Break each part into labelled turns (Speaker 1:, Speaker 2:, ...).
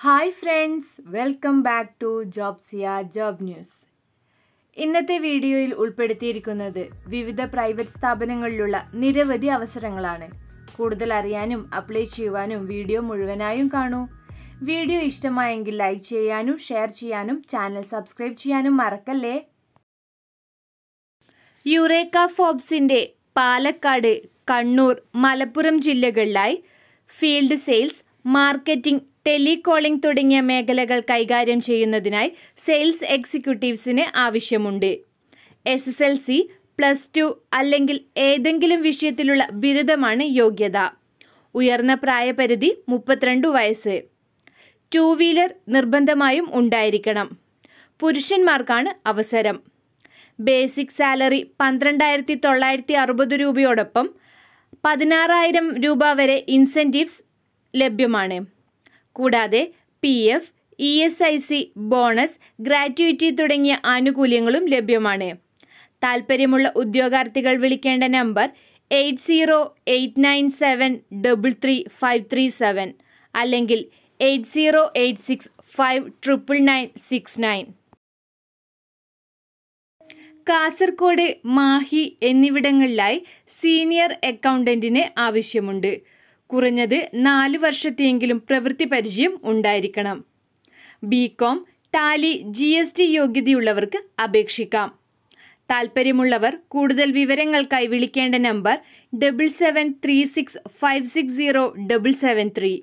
Speaker 1: hi friends welcome back to ജോബ്സിയ job news ഇന്നത്തെ വീഡിയോയിൽ ഉൾപ്പെടുത്തിയിരിക്കുന്നത് വിവിധ പ്രൈവറ്റ് സ്ഥാപനങ്ങളിലുള്ള നിരവധി അവസരങ്ങളാണ് കൂടുതൽ അറിയാനും അപ്ലൈ ചെയ്യുവാനും വീഡിയോ മുഴുവനായും കാണൂ വീഡിയോ ഇഷ്ടമായെങ്കിൽ ലൈക്ക് ചെയ്യാനും ഷെയർ ചെയ്യാനും ചാനൽ സബ്സ്ക്രൈബ് ചെയ്യാനും മറക്കല്ലേ യുറേക്ക ഫോബ്സിന്റെ പാലക്കാട് കണ്ണൂർ മലപ്പുറം ജില്ലകളിലായി ഫീൽഡ് സെയിൽസ് മാർക്കറ്റിംഗ് ടെലികോളിംഗ് തുടങ്ങിയ മേഖലകൾ കൈകാര്യം ചെയ്യുന്നതിനായി സെയിൽസ് എക്സിക്യൂട്ടീവ്സിന് ആവശ്യമുണ്ട് S S L C plus two അല്ലെങ്കിൽ ഏതെങ്കിലും വിഷയത്തിലുള്ള ബിരുദമാണ് യോഗ്യത ഉയർന്ന പ്രായപരിധി മുപ്പത്തിരണ്ട് വയസ്സ് ടൂ വീലർ നിർബന്ധമായും ഉണ്ടായിരിക്കണം പുരുഷന്മാർക്കാണ് അവസരം ബേസിക് സാലറി പന്ത്രണ്ടായിരത്തി തൊള്ളായിരത്തി അറുപത് രൂപയോടൊപ്പം പതിനാറായിരം രൂപ വരെ ഇൻസെൻറ്റീവ്സ് ലഭ്യമാണ് കൂടാതെ P F E S I C bonus gratuity തുടങ്ങിയ ആനുകൂല്യങ്ങളും ലഭ്യമാണ് താൽപ്പര്യമുള്ള ഉദ്യോഗാർത്ഥികൾ വിളിക്കേണ്ട number eight zero eight nine seven double three five three seven അല്ലെങ്കിൽ eight zero eight six five triple nine six nine Kasaragod Mahe എന്നിവിടങ്ങളിലായി സീനിയർ അക്കൗണ്ടന്റിന് ആവശ്യമുണ്ട് കുറഞ്ഞത് നാല് വർഷത്തെയെങ്കിലും പ്രവൃത്തി പരിചയം ഉണ്ടായിരിക്കണം B com Tally G S T യോഗ്യതയുള്ളവർക്ക് അപേക്ഷിക്കാം താൽപ്പര്യമുള്ളവർ കൂടുതൽ വിവരങ്ങൾക്കായി വിളിക്കേണ്ട number double seven three six five six zero double seven three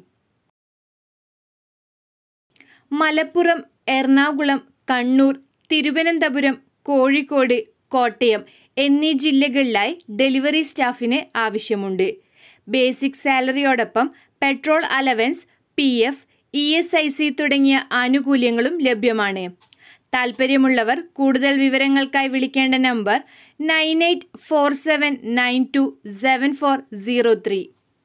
Speaker 1: Malappuram Ernakulam Kannur Thiruvananthapuram Kozhikode Kottayam എന്നീ ജില്ലകളിലായി ഡെലിവറി സ്റ്റാഫിന് ആവശ്യമുണ്ട് ബേസിക് സാലറിയോടൊപ്പം petrol allowance P F E S I C തുടങ്ങിയ ആനുകൂല്യങ്ങളും ലഭ്യമാണ് താൽപ്പര്യമുള്ളവർ കൂടുതൽ വിവരങ്ങൾക്കായി വിളിക്കേണ്ട number nine eight four seven nine two seven four zero three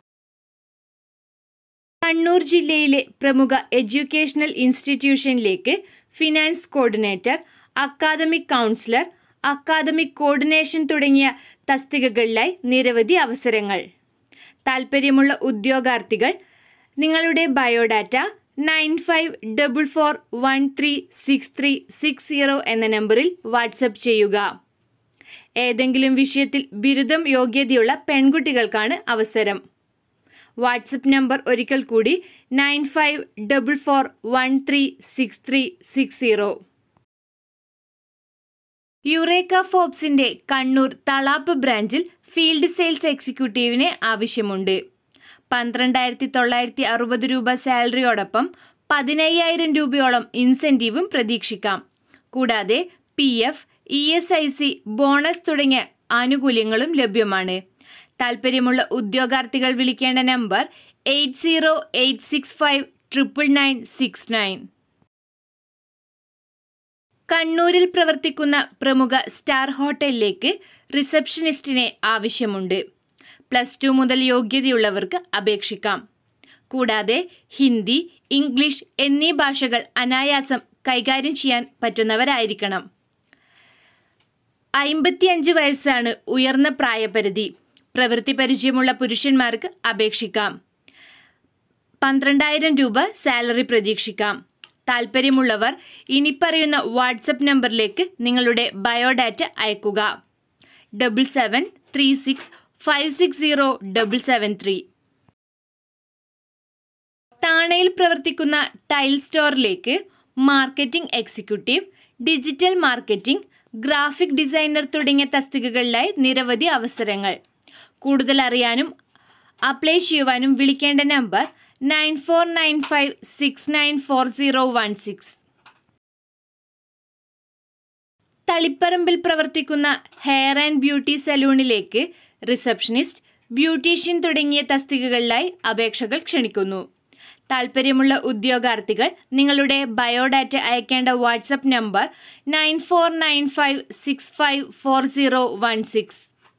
Speaker 1: Kannur ജില്ലയിലെ പ്രമുഖ എഡ്യൂക്കേഷണൽ ഇൻസ്റ്റിറ്റ്യൂഷനിലേക്ക് finance coordinator academic counsellor academic coordination തുടങ്ങിയ തസ്തികകളിലായി നിരവധി അവസരങ്ങൾ താൽപ്പര്യമുള്ള ഉദ്യോഗാർത്ഥികൾ നിങ്ങളുടെ biodata nine five double four one three six three six zero എന്ന നമ്പറിൽ വാട്സപ്പ് ചെയ്യുക ഏതെങ്കിലും വിഷയത്തിൽ ബിരുദം യോഗ്യതയുള്ള പെൺകുട്ടികൾക്കാണ് അവസരം വാട്സപ്പ് നമ്പർ ഒരിക്കൽ കൂടി nine five double four one three six three six zero Eureka ഫോബ്സിന്റെ കണ്ണൂർ തളാപ്പ് ബ്രാഞ്ചിൽ ഫീൽഡ് സെയിൽസ് എക്സിക്യൂട്ടീവിന് ആവശ്യമുണ്ട് പന്ത്രണ്ടായിരത്തി തൊള്ളായിരത്തി അറുപത് രൂപ സാലറിയോടൊപ്പം പതിനയ്യായിരം രൂപയോളം ഇൻസെൻറ്റീവും പ്രതീക്ഷിക്കാം കൂടാതെ P F E S I C bonus തുടങ്ങിയ ആനുകൂല്യങ്ങളും ലഭ്യമാണ് താൽപ്പര്യമുള്ള ഉദ്യോഗാർത്ഥികൾ വിളിക്കേണ്ട number eight zero eight six five triple nine six nine കണ്ണൂരിൽ പ്രവർത്തിക്കുന്ന പ്രമുഖ സ്റ്റാർ ഹോട്ടലിലേക്ക് റിസപ്ഷനിസ്റ്റിനെ ആവശ്യമുണ്ട് പ്ലസ് ടു മുതൽ യോഗ്യതയുള്ളവർക്ക് അപേക്ഷിക്കാം കൂടാതെ ഹിന്ദി ഇംഗ്ലീഷ് എന്നീ ഭാഷകൾ അനായാസം കൈകാര്യം ചെയ്യാൻ പറ്റുന്നവരായിരിക്കണം അയിമ്പത്തിയഞ്ച് വയസ്സാണ് ഉയർന്ന പ്രായപരിധി പ്രവൃത്തി പരിചയമുള്ള പുരുഷന്മാർക്ക് അപേക്ഷിക്കാം പന്ത്രണ്ടായിരം രൂപ സാലറി പ്രതീക്ഷിക്കാം താൽപ്പര്യമുള്ളവർ ഇനി പറയുന്ന വാട്സപ്പ് നമ്പറിലേക്ക് നിങ്ങളുടെ ബയോഡാറ്റ അയക്കുക double seven three six five six zero double seven three താണയിൽ പ്രവർത്തിക്കുന്ന ടൈൽ സ്റ്റോറിലേക്ക് marketing executive digital marketing graphic designer തുടങ്ങിയ തസ്തികകളിലായി നിരവധി അവസരങ്ങൾ കൂടുതൽ അറിയാനും അപ്ലൈ ചെയ്യുവാനും വിളിക്കേണ്ട number nine four nine five six nine four zero one six തളിപ്പറമ്പിൽ പ്രവർത്തിക്കുന്ന ഹെയർ ആൻഡ് ബ്യൂട്ടി സലൂണിലേക്ക് റിസപ്ഷനിസ്റ്റ് ബ്യൂട്ടീഷ്യൻ തുടങ്ങിയ തസ്തികകളിലായി അപേക്ഷകൾ ക്ഷണിക്കുന്നു താൽപ്പര്യമുള്ള ഉദ്യോഗാർത്ഥികൾ നിങ്ങളുടെ ബയോഡാറ്റ അയക്കേണ്ട WhatsApp number nine four nine five six five four zero one six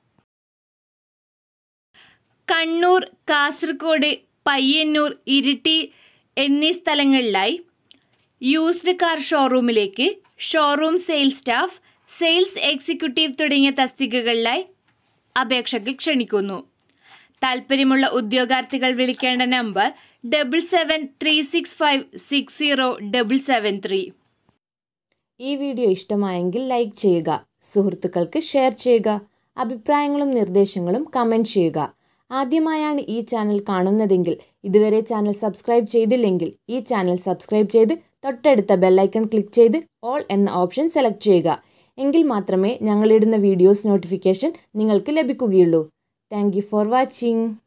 Speaker 1: Kannur Kasaragod Payyanur Iritty എന്നീ സ്ഥലങ്ങളിലായി യൂസ്ഡ് കാർ ഷോറൂമിലേക്ക് showroom sales staff sales executive തുടങ്ങിയ തസ്തികകളിലായി അപേക്ഷകൾ ക്ഷണിക്കുന്നു താൽപ്പര്യമുള്ള ഉദ്യോഗാർത്ഥികൾ വിളിക്കേണ്ട number double seven three six five six zero double seven three
Speaker 2: ഈ വീഡിയോ ഇഷ്ടമായെങ്കിൽ ലൈക്ക് ചെയ്യുക സുഹൃത്തുക്കൾക്ക് ഷെയർ ചെയ്യുക അഭിപ്രായങ്ങളും നിർദ്ദേശങ്ങളും കമൻറ്റ് ചെയ്യുക ആദ്യമായാണ് ഈ ചാനൽ കാണുന്നതെങ്കിൽ ഇതുവരെ ചാനൽ സബ്സ്ക്രൈബ് ചെയ്തില്ലെങ്കിൽ ഈ ചാനൽ സബ്സ്ക്രൈബ് ചെയ്ത് തൊട്ടടുത്ത ബെല്ലൈക്കൺ ക്ലിക്ക് ചെയ്ത് ഓൾ എന്ന ഓപ്ഷൻ സെലക്ട് ചെയ്യുക എങ്കിൽ മാത്രമേ ഞങ്ങളിടുന്ന വീഡിയോസ് നോട്ടിഫിക്കേഷൻ നിങ്ങൾക്ക് ലഭിക്കുകയുള്ളൂ താങ്ക് ഫോർ വാച്ചിങ്